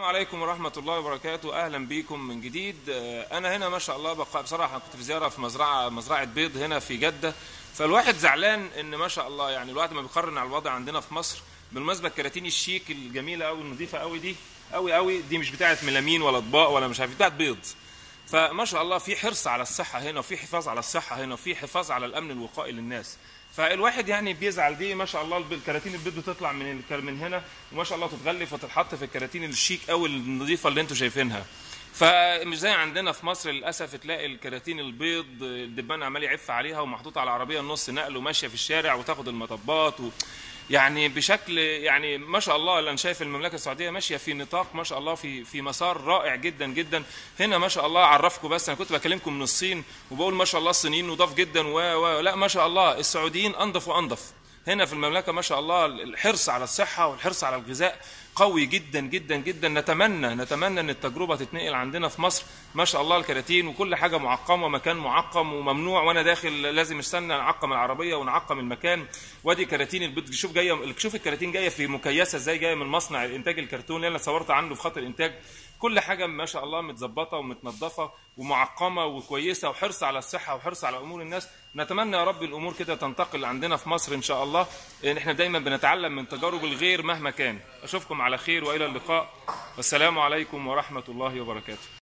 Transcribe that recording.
عليكم ورحمة الله وبركاته أهلا بيكم من جديد آه، أنا هنا ما شاء الله بقى بصراحة كنت في زيارة في مزرعة مزرعة بيض هنا في جدة فالواحد زعلان إن ما شاء الله يعني الواحد ما بيقارن على الوضع عندنا في مصر بالمناسبة الكراتين الشيك الجميلة أوي النظيفة أوي دي أوي أوي دي مش بتاعة ميلامين ولا أطباق ولا مش عارف بتاعة بيض فما شاء الله في حرص على الصحة هنا وفي حفاظ على الصحة هنا وفي حفاظ على الأمن الوقائي للناس فالواحد يعني بيزعل دي ما شاء الله الب- الكراتين البيض بتطلع من الك- من هنا وما شاء الله تتغلف وتتحط في الكراتين الشيك او النظيفه اللي انتم شايفينها فمش زي عندنا في مصر للاسف تلاقي الكراتين البيض الدبان عمال يعف عليها ومحطوط على عربيه نص نقل وماشيه في الشارع وتاخد المطبات و... يعني بشكل يعني ما شاء الله انا شايف المملكه السعوديه ماشيه في نطاق ما شاء الله في في مسار رائع جدا جدا هنا ما شاء الله اعرفكم بس انا كنت بكلمكم من الصين وبقول ما شاء الله الصينيين نضاف جدا و... و... لا ما شاء الله السعوديين انظف وانظف هنا في المملكه ما شاء الله الحرص على الصحه والحرص على الغذاء قوي جدا جدا جدا نتمنى نتمنى ان التجربه تتنقل عندنا في مصر ما شاء الله الكراتين وكل حاجه معقمه مكان معقم وممنوع وانا داخل لازم استنى نعقم العربيه ونعقم المكان وادي كراتين البيض شوف جايه شوف الكراتين جايه في مكيسه ازاي جايه من مصنع الانتاج الكرتون اللي انا صورت عنه في خط الانتاج كل حاجه ما شاء الله متظبطه ومتنظفه ومعقمه وكويسه وحرص على الصحه وحرص على امور الناس نتمنى يا رب الامور كده تنتقل عندنا في مصر ان شاء الله لان احنا دايما بنتعلم من تجارب الغير مهما كان اشوفكم على خير والى اللقاء والسلام عليكم ورحمه الله وبركاته